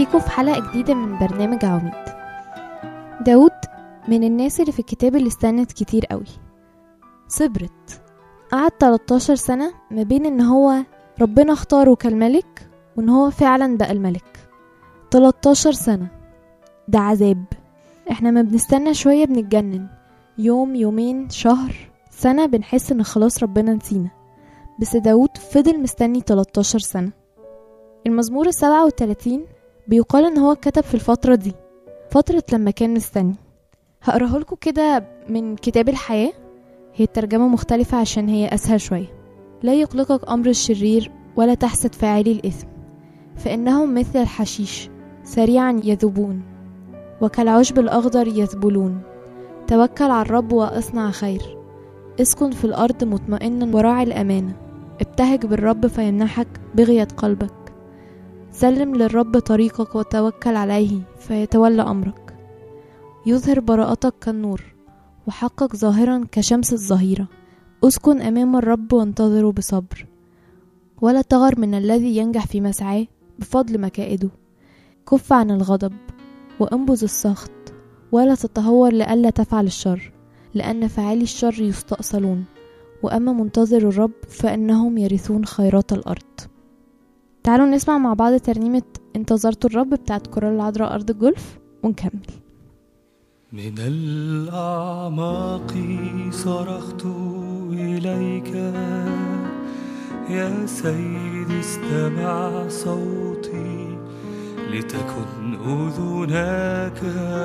بيكم في حلقة جديدة من برنامج عواميد داود من الناس اللي في الكتاب اللي استنت كتير قوي صبرت قعد 13 سنة ما بين ان هو ربنا اختاره كالملك وان هو فعلا بقى الملك 13 سنة ده عذاب احنا ما بنستنى شوية بنتجنن يوم يومين شهر سنة بنحس ان خلاص ربنا نسينا بس داود فضل مستني 13 سنة المزمور السبعة وتلاتين بيقال ان هو كتب في الفترة دي فترة لما كان مستني هقراه لكم كده من كتاب الحياة هي الترجمة مختلفة عشان هي أسهل شوية لا يقلقك أمر الشرير ولا تحسد فاعلي الإثم فإنهم مثل الحشيش سريعا يذوبون وكالعشب الأخضر يذبلون توكل على الرب واصنع خير اسكن في الأرض مطمئنا وراعي الأمانة ابتهج بالرب فيمنحك بغية قلبك سلم للرب طريقك وتوكل عليه فيتولى أمرك يظهر براءتك كالنور وحقك ظاهرا كشمس الظهيرة اسكن أمام الرب وانتظره بصبر ولا تغر من الذي ينجح في مسعاه بفضل مكائده كف عن الغضب وانبذ السخط ولا تتهور لئلا تفعل الشر لأن فاعلي الشر يستأصلون وأما منتظر الرب فإنهم يرثون خيرات الأرض تعالوا نسمع مع بعض ترنيمة انتظرت الرب بتاعت كورال العذراء أرض الجولف ونكمل من الأعماق صرخت إليك يا سيدي استمع صوتي لتكن أذناك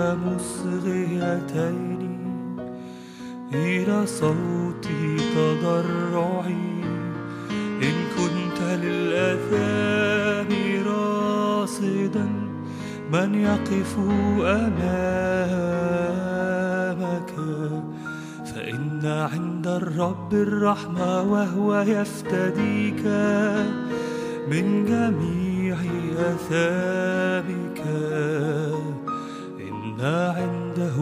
مصغيتين إلى صوتي تضرعي إن كنت للأثام راصدا من يقف أمامك فإن عند الرب الرحمة وهو يفتديك من جميع أثامك إن عنده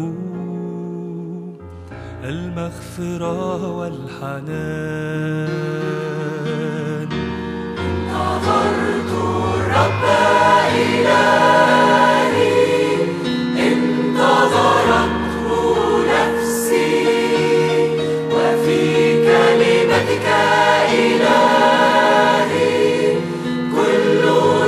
المغفرة والحنان نظرت الرب إلهي انتظرته نفسي وفي كلمتك إلهي كل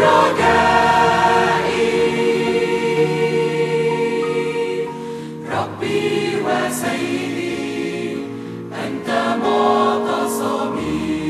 رجائي ربي وسيدي أنت معتصمي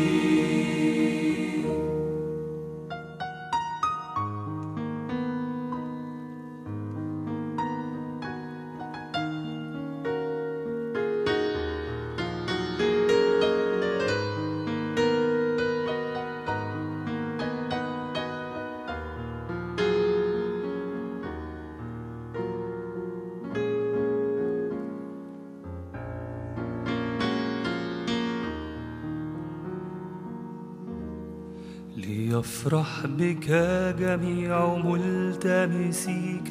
ليفرح بك جميع ملتمسيك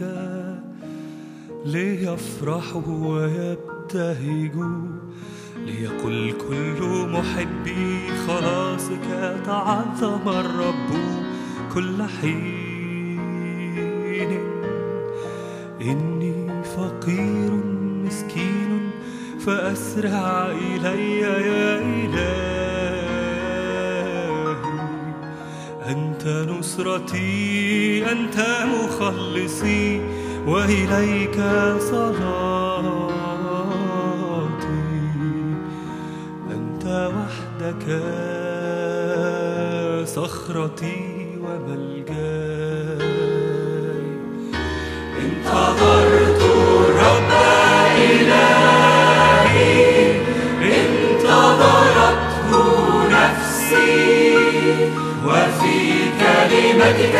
ليفرحوا ويبتهجوا ليقل كل محبي خلاصك تعظم الرب كل حين إني فقير مسكين فأسرع إلي يا إلهي أنت نصرتي أنت مخلصي وإليك صلاتي أنت وحدك صخرتي وملجاي انتظرت الرب إلهي انتظرته نفسي وفي كلمتك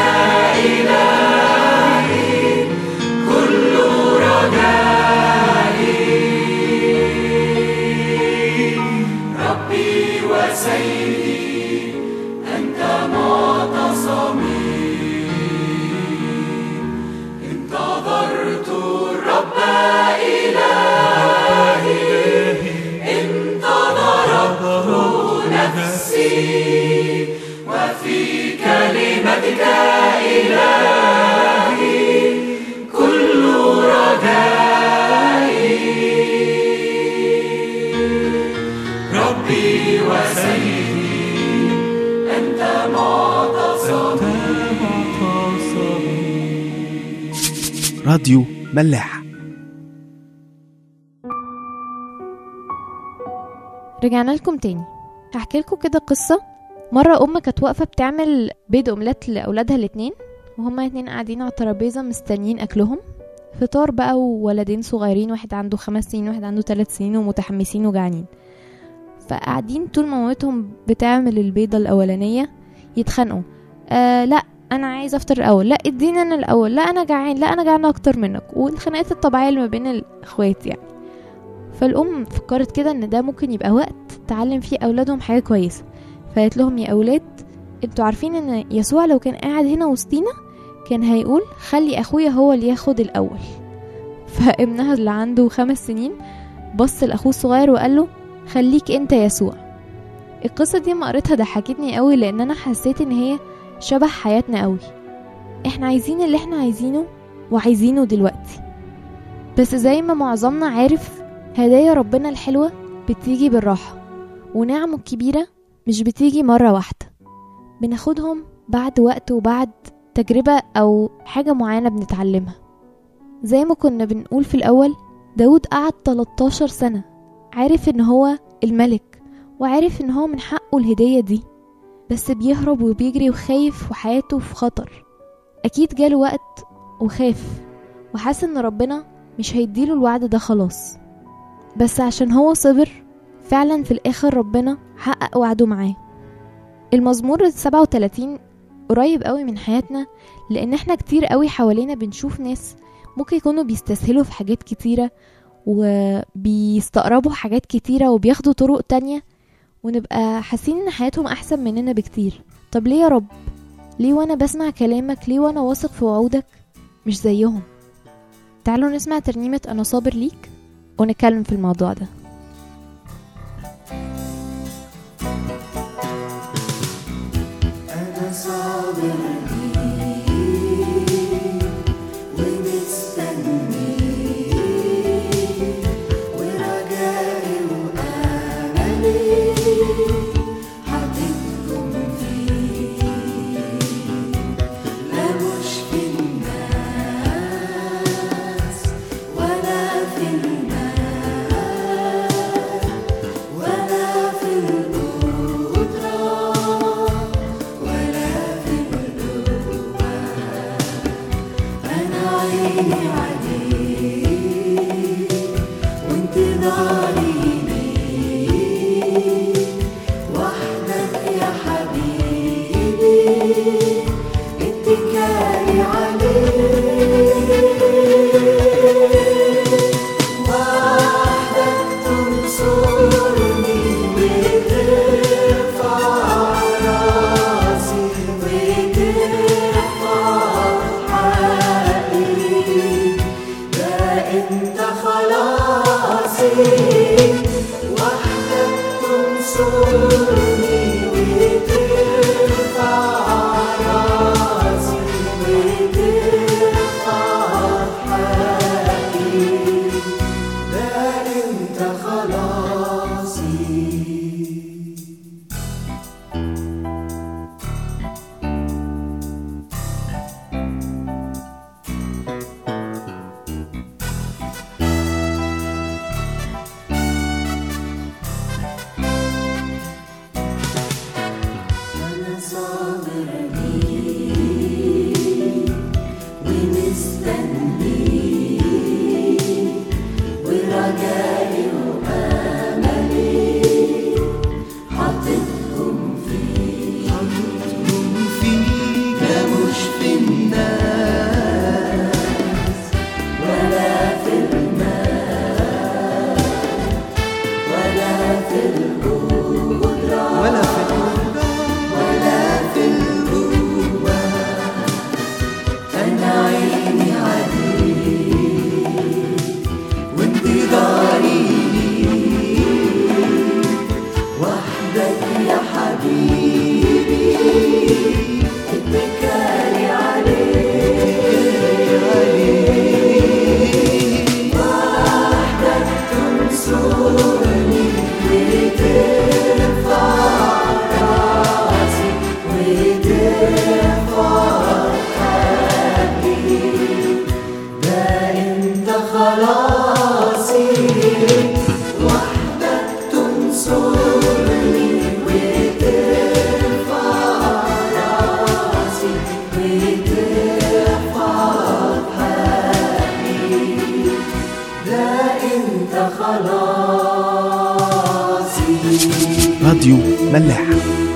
إلهي كل رجائي ربي وسيدي أنت معتصمي انتظرت الرب إلهي انتظرته نفسي وفي كلمتك إلهي ربي وسيدي أنت معتصمي أنت معتصمي راديو ملاح رجعنا لكم تاني هحكي لكم كده قصة مرة أم كانت واقفة بتعمل بيض أومليت لأولادها الاتنين وهما الاتنين قاعدين على الترابيزة مستنيين أكلهم فطار بقى وولدين صغيرين واحد عنده خمس سنين واحد عنده ثلاث سنين ومتحمسين وجعانين فقاعدين طول ما مامتهم بتعمل البيضة الأولانية يتخانقوا آه لا أنا عايز أفطر الأول لا اديني أنا الأول لا أنا جعان لا أنا جعان أكتر منك والخناقات الطبيعية اللي ما بين الأخوات يعني فالأم فكرت كده إن ده ممكن يبقى وقت تعلم فيه أولادهم حاجة كويسة فقالت لهم يا أولاد انتوا عارفين إن يسوع لو كان قاعد هنا وسطينا كان هيقول خلي أخويا هو اللي ياخد الأول فابنها اللي عنده خمس سنين بص لأخوه الصغير وقال له خليك انت يسوع القصة دي ما قريتها ضحكتني قوي لأن أنا حسيت إن هي شبه حياتنا قوي احنا عايزين اللي احنا عايزينه وعايزينه دلوقتي بس زي ما معظمنا عارف هدايا ربنا الحلوة بتيجي بالراحة ونعمه الكبيرة مش بتيجي مرة واحدة بناخدهم بعد وقت وبعد تجربة أو حاجة معينة بنتعلمها زي ما كنا بنقول في الأول داود قعد 13 سنة عارف إن هو الملك وعارف إن هو من حقه الهدية دي بس بيهرب وبيجري وخايف وحياته في خطر أكيد جاله وقت وخاف وحس إن ربنا مش هيديله الوعد ده خلاص بس عشان هو صبر فعلا في الآخر ربنا حقق وعده معاه المزمور السبعة وتلاتين قريب قوي من حياتنا لأن احنا كتير قوي حوالينا بنشوف ناس ممكن يكونوا بيستسهلوا في حاجات كتيرة وبيستقربوا حاجات كتيرة وبياخدوا طرق تانية ونبقى حاسين ان حياتهم احسن مننا بكتير طب ليه يا رب ليه وانا بسمع كلامك ليه وانا واثق في وعودك مش زيهم تعالوا نسمع ترنيمة انا صابر ليك ونتكلم في الموضوع ده أنا صابر ليك ومستني ورجائي وأملي حاططهم فيك لا مش في الناس ولا في المال ولا في القدرة ولا في القوة أنا عيني عليك وانتظاري ليك وحدك يا حبيبي اتكالي عليك وحدك تنصرني وترفع راسي وترفع حقي ده انت خلاصي وحدك تنصرني وترفع راسي وترفع حقي ده انت خلاصي أنا صابر ليك ومستني ورجائي وأملي حاططهم فيك حاططهم فيك لا مش في الناس ولا في المال ولا في القدرة ولا في ولا في القوة أنا عيني عليك وانتظاري ليك وحدك يا حبيبي اتكالي عليك وحدك تنصرني وترفع راديو ملاح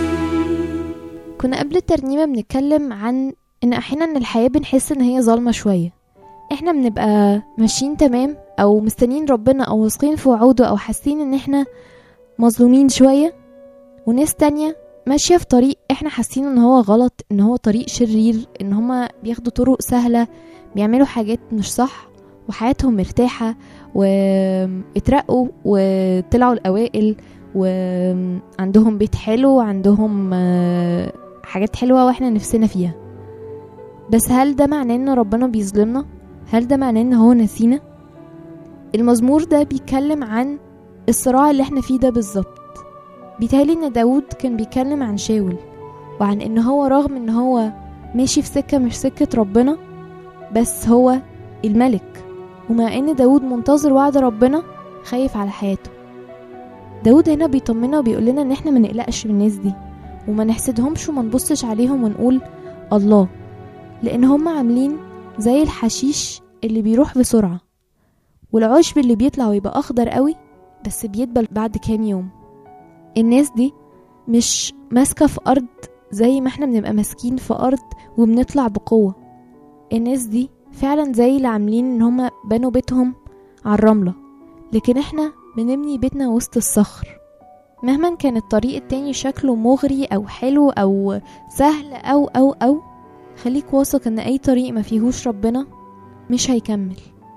كنا قبل الترنيمة بنتكلم عن ان احيانا الحياة بنحس ان هي ظالمة شوية احنا بنبقى ماشيين تمام او مستنيين ربنا او واثقين في وعوده او حاسين ان احنا مظلومين شوية وناس تانية ماشية في طريق احنا حاسين ان هو غلط ان هو طريق شرير ان هما بياخدوا طرق سهلة بيعملوا حاجات مش صح وحياتهم مرتاحة واترقوا وطلعوا الأوائل وعندهم بيت حلو وعندهم آه، حاجات حلوة واحنا نفسنا فيها بس هل ده معناه ان ربنا بيظلمنا؟ هل ده معناه ان هو نسينا؟ المزمور ده بيتكلم عن الصراع اللي احنا فيه ده بالظبط بيتهيألي ان داود كان بيتكلم عن شاول وعن ان هو رغم ان هو ماشي في سكة مش سكة ربنا بس هو الملك ومع ان داود منتظر وعد ربنا خايف على حياته داود هنا بيطمنا وبيقول لنا ان احنا ما نقلقش من الناس دي وما نحسدهمش وما نبصش عليهم ونقول الله لان هم عاملين زي الحشيش اللي بيروح بسرعة والعشب اللي بيطلع ويبقى اخضر قوي بس بيدبل بعد كام يوم الناس دي مش ماسكة في ارض زي ما احنا بنبقى ماسكين في ارض وبنطلع بقوة الناس دي فعلا زي اللي عاملين ان هما بنوا بيتهم على الرملة لكن احنا بنبني بيتنا وسط الصخر مهما كان الطريق التاني شكله مغري او حلو او سهل او او او خليك واثق ان اي طريق ما فيهوش ربنا مش هيكمل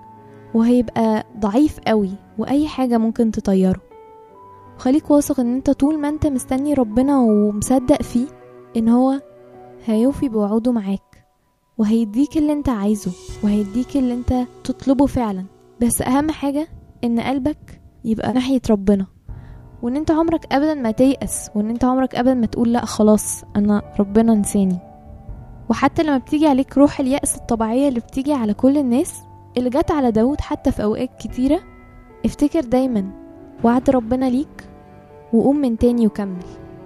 وهيبقى ضعيف قوي واي حاجة ممكن تطيره خليك واثق ان انت طول ما انت مستني ربنا ومصدق فيه ان هو هيوفي بوعوده معاك وهيديك اللي انت عايزه وهيديك اللي انت تطلبه فعلا بس اهم حاجة ان قلبك يبقى ناحية ربنا وان انت عمرك ابدا ما تيأس وان انت عمرك ابدا ما تقول لا خلاص انا ربنا نساني وحتى لما بتيجي عليك روح اليأس الطبيعية اللي بتيجي على كل الناس اللي جت على داود حتى في اوقات كتيرة افتكر دايما وعد ربنا ليك وقوم من تاني وكمل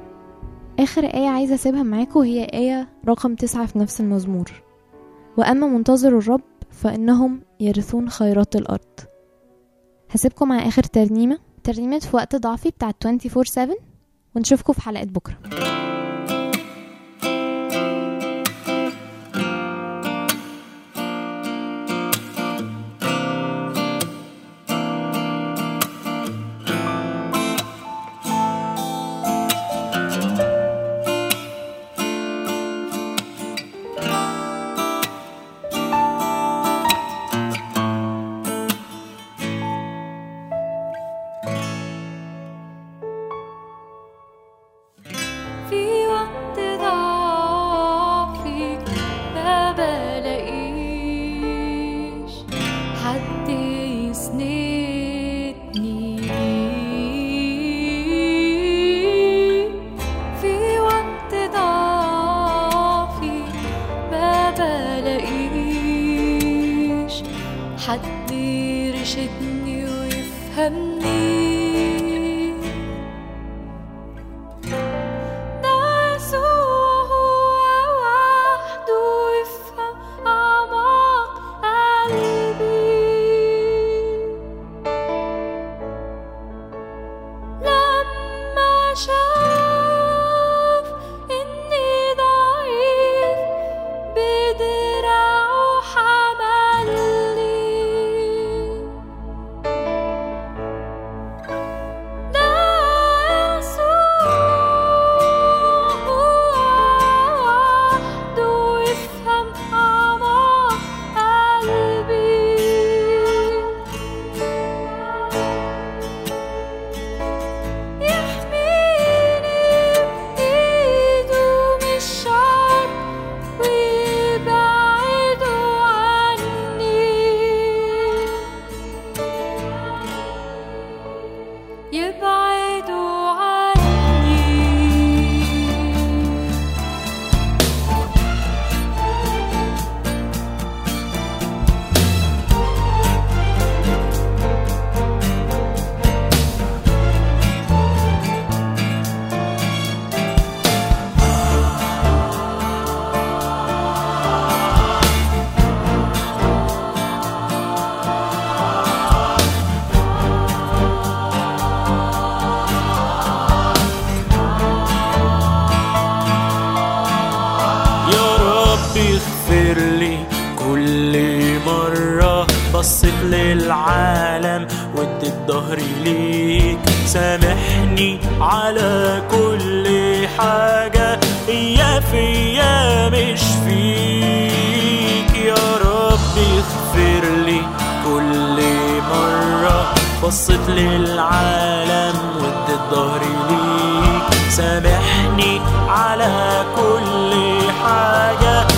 آخر آية عايزة أسيبها معاكم هي آية رقم تسعة في نفس المزمور وأما منتظر الرب فإنهم يرثون خيرات الأرض هسيبكم مع آخر ترنيمة ترنيمة في وقت ضعفي بتاعت 24/7 ونشوفكم في حلقة بكرة في وقت ضعفي ما بلاقيش حد يسندني في وقت ضعفي ما بلاقيش حد يرشدني ويفهمني ده يسوع هو وحده يفهم أعماق قلبي لما شاف إني ضعيف بدراعه حملني ده يسوع وحده يفهم أعماق قلبي يحميني بإيده من الشر ويبعده عني يبعدوا عني للعالم واديت ظهري ليك سامحني على كل حاجة يا فيا مش فيك يا رب اغفر لي كل مرة بصيت للعالم واديت ظهري ليك سامحني على كل حاجة